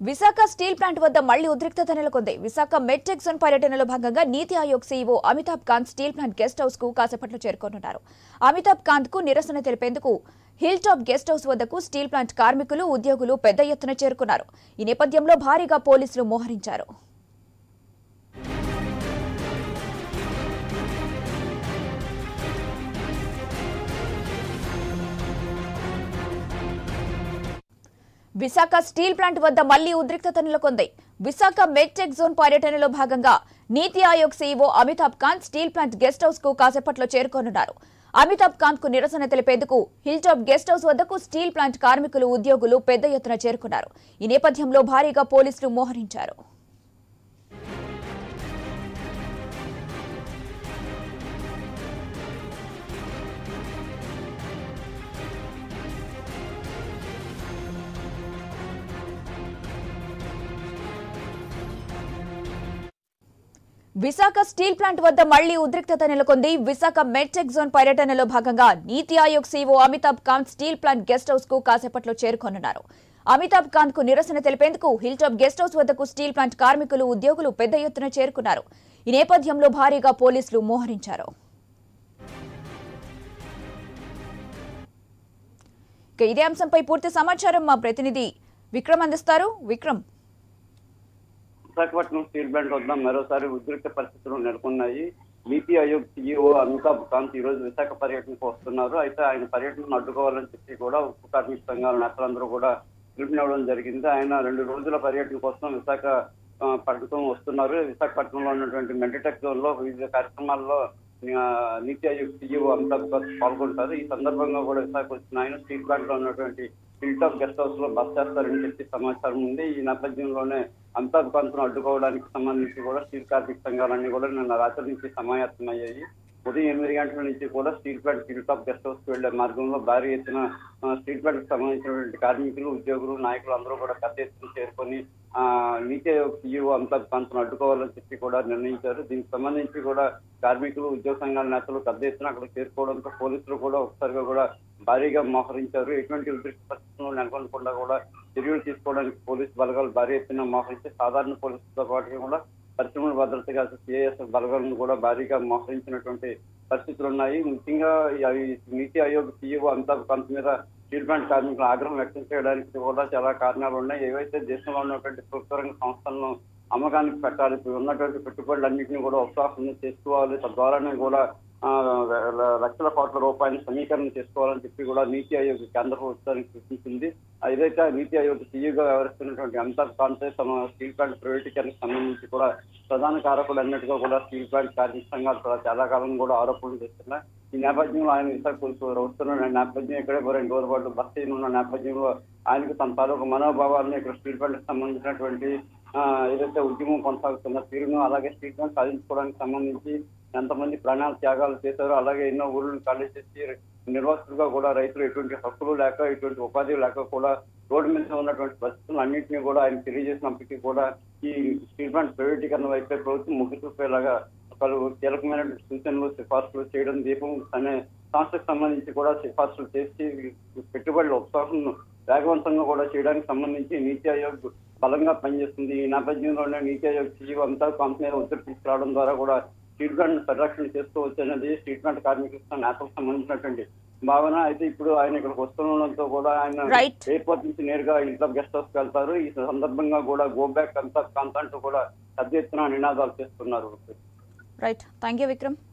Visakha steel plant వద్ద మళ్లీ ఉద్రిక్తత నెలకొంది విశాఖ మెట్రిక్ జోన్ పర్యటనలో భాగంగా Niti Aayog CEO Amitabh Kant steel plant guest house కు కాసేపట్లో చేరుకోనున్నారు అమితాబ్ కాంత్ కు నిరసన తెలిపేందుకు హిల్ టాప్ గెస్ట్ హౌస్ వద్దకు స్టీల్ ప్లాంట్ కార్మికులు ఉద్యోగులు పెద్ద ఎత్తున చేరుకున్నారు ఈ నేపథ్యంలో భారీగా పోలీసులు మోహరించారు విశాఖ స్టీల్ ప్లాంట్ వద్ద మళ్లీ ఉద్రిక్తత నెలకొంది విశాఖ మెడ్టెక్ జోన్ పర్యటనలో భాగంగా Niti Aayog CEO Amitabh Kant steel plant guest house కు కాసేపట్లో చేరుకోనున్నారు అమితాబ్ కాంత్ కు నిరసన తెలిపేందుకు హిల్ టాప్ గెస్ట్ హౌస్ వద్దకు స్టీల్ ప్లాంట్ కార్మికులు ఉద్యోగులు పెద్ద ఎత్తున చేరుకున్నారు ఈ నేపథ్యంలో భారీగా పోలీసులు మోహరించారు విశాఖ స్టీల్ ప్లాంట్ వద్ద మళ్లీ ఉద్రిక్తత నెలకొంది విశాఖ మెడ్టెక్ జోన్ పర్యటనలో భాగంగా Niti Aayog CO Amitabh Kant steel plant guest house కు కాసేపట్లో చేరుకోనున్నారు అమితాబ్ కాంత్ కు నిరసన తెలిపేందుకు హిల్ టాప్ గెస్ట్ హౌస్ వద్దకు స్టీల్ ప్లాంట్ కార్మికులు ఉద్యోగులు పెద్ద ఎత్తున చేరుకున్నారు ఈ నేపథ్యంలో భారీగా పోలీసులు మోహరించారు ఇక ఇదే అంశంపై పూర్తి సమాచారం మా ప్రతినిధి విక్రమ్ అందిస్తారు విక్రమ్ విశాఖపట్నం స్టీల్ ప్లాంట్ వద్ద మరోసారి ఉద్రిక్త పరిస్థితులు నెలకొన్నాయి నీతి ఆయోగ్ సీఈఓ అమితాబ్ కాంత్ ఈ రోజు విశాఖ పర్యటనకు వస్తున్నారు అయితే ఆయన పర్యటనను అడ్డుకోవాలని చెప్పి కూడా ఉక్కు కార్మిక సంఘాల నేతలందరూ కూడా పిలుపునివ్వడం జరిగింది ఆయన రెండు రోజుల పర్యటన కోసం విశాఖ ఆ, పట్టణం వస్తున్నారు విశాఖపట్నంలో ఉన్నటువంటి మెడిటెక్ జోన్ లో వివిధ కార్యక్రమాల్లో ఆ, నీతి ఆయోగ్ సీఈఓ అమితాబ్ కాంత్ పాల్గొంటారు ఈ సందర్భంగా కూడా విశాఖ వచ్చిన ఆయన స్టీల్ ప్లాంట్ లో ఉన్నటువంటి హిల్ టాప్ గెస్ట్ హౌస్ లో బస్ చేస్తారని చెప్పి సమాచారం ఉంది ఈ నేపథ్యంలోనే అమితాబ్ కాంత్ ను అడ్డుకోవడానికి సంబంధించి కూడా స్టీల్ కార్మిక సంఘాలన్నీ కూడా నిన్న రాత్రి నుంచి సమాయత్తమయ్యాయి ఉదయం ఎనిమిది గంటల నుంచి కూడా steel plant hill top guest house కు వెళ్లే మార్గంలో భారీ ఎత్తున ఆ, స్టీల్ ప్లాంట్ కి సంబంధించినటువంటి కార్మికులు ఉద్యోగులు నాయకులు అందరూ కూడా పెద్ద ఎత్తున చేరుకొని ఆ నీతి ఆయోగ్ సీఈఓ అమితాబ్ కాంత్ ను అడ్డుకోవాలని చెప్పి కూడా నిర్ణయించారు దీనికి సంబంధించి కూడా కార్మికులు ఉద్యోగ సంఘాల నేతలు పెద్ద ఎత్తున అక్కడ చేరుకోవడంతో పోలీసులు కూడా ఒకసారిగా కూడా భారీగా మోహరించారు ఎటువంటి ఉద్రిక్త పరిస్థితుల్లో నెలకొనకుండా కూడా చర్యలు తీసుకోవడానికి పోలీసు బలగాలు భారీ ఎత్తున మోహరించి సాధారణ పోలీసులతో పాటు కూడా పరిశ్రమల భద్రతగా సిఐఎస్ బలగాలను కూడా భారీగా మోహరించినటువంటి పరిస్థితులు ఉన్నాయి ముఖ్యంగా ఈ- అవి నీతి ఆయోగ్ సీఈఓ అమితాబ్ కాంత్ మీద స్టీల్ ప్లాంట్ కార్మికుల ఆగ్రహం వ్యక్తం చేయడానికి కూడా చాలా కారణాలు ఉన్నాయి ఏవైతే దేశంలో ఉన్నటువంటి ప్రభుత్వ రంగ సంస్థలను అమ్మకానికి పెట్టాలి ఇప్పుడు ఉన్నటువంటి పెట్టుబడులన్నింటినీ కూడా ఉత్సాహం చేసుకోవాలి తద్వారానే కూడా ఆ, ల- లక్షల కోట్ల రూపాయల సమీకరణ చేసుకోవాలని చెప్పి కూడా నీతి ఆయోగ్ కేంద్ర ప్రభుత్వానికి సూచించింది ఏదైతే నీతి ఆయోగ్ సీఈగా వ్యవహరిస్తున్నటువంటి అమితాబ్ కాంత్ తమ స్టీల్ ప్లాంట్ ప్రైవేటీకరణకు సంబంధించి కూడా ప్రధాన కారకుడు అన్నట్టుగా కూడా స్టీల్ ప్లాంట్ కార్మిక సంఘాలు కూడా చాలా కాలం కూడా ఆరోపణలు చేస్తున్నాయి ఈ నేపథ్యంలో ఆయన విశాఖ వస్తున్న నేపథ్యం ఇక్కడే రెండు రోజుల పాటు బస్ ఉన్న నేపథ్యంలో ఆయనకు తన తాలూకు మనోభావాలను ఇక్కడ స్టీల్ ప్లాంట్ సంబంధించినటువంటి ఆ, ఏదైతే ఉద్యమం కొనసాగుతున్న తీరును అలాగే స్టీల్ ప్లాంట్ సాధించుకోవడానికి సంబంధించి ఎంతమంది ప్రాణాల త్యాగాలు చేశారో అలాగే ఎన్నో ఊళ్ళను ఖాళీ చేసి నిర్వాసితులుగా కూడా రైతులు ఎటువంటి హక్కులు లేక ఎటువంటి ఉపాధి లేక కూడా రోడ్డు మీద ఉన్నటువంటి పరిస్థితులు అన్నింటినీ కూడా ఆయన తెలియజేసినప్పటికీ కూడా ఈ స్టీల్ ప్లాంట్ ప్రైవేటీకరణ వైపే ప్రభుత్వం మొగ్గు చూపేలాగా పలు కీలకమైన సూచనలు సిఫార్సులు చేయడం దీపం అనే సంస్థకు సంబంధించి కూడా సిఫార్సులు చేసి పెట్టుబడుల ఉత్సాహం వేగవంతంగా కూడా చేయడానికి సంబంధించి నీతి ఆయోగ్ బలంగా పనిచేస్తుంది ఈ నేపథ్యంలోనే నీతి ఆయోగ్ సీఈఓ అంతా కంపెనీ ఒత్తిడి తీసుకురావడం ద్వారా కూడా స్టీల్ ప్లాంట్ పరిరక్షణ చేసుకోవచ్చు అనేది స్టీల్ ప్లాంట్ కార్మికులకు నేతలకు సంబంధించినటువంటి భావన అయితే ఇప్పుడు ఆయన ఇక్కడికి వస్తుండడంతో కూడా ఆయన Right. ఎయిర్పోర్ట్ నుంచి నేరుగా ఇంట్లో గెస్ట్ హౌస్ కి వెళ్తారు ఈ సందర్భంగా కూడా గో బ్యాక్ అంతా కాంత అంటూ కూడా పెద్ద ఎత్తున నినాదాలు చేస్తున్నారు రైట్ థ్యాంక్ యూ విక్రమ్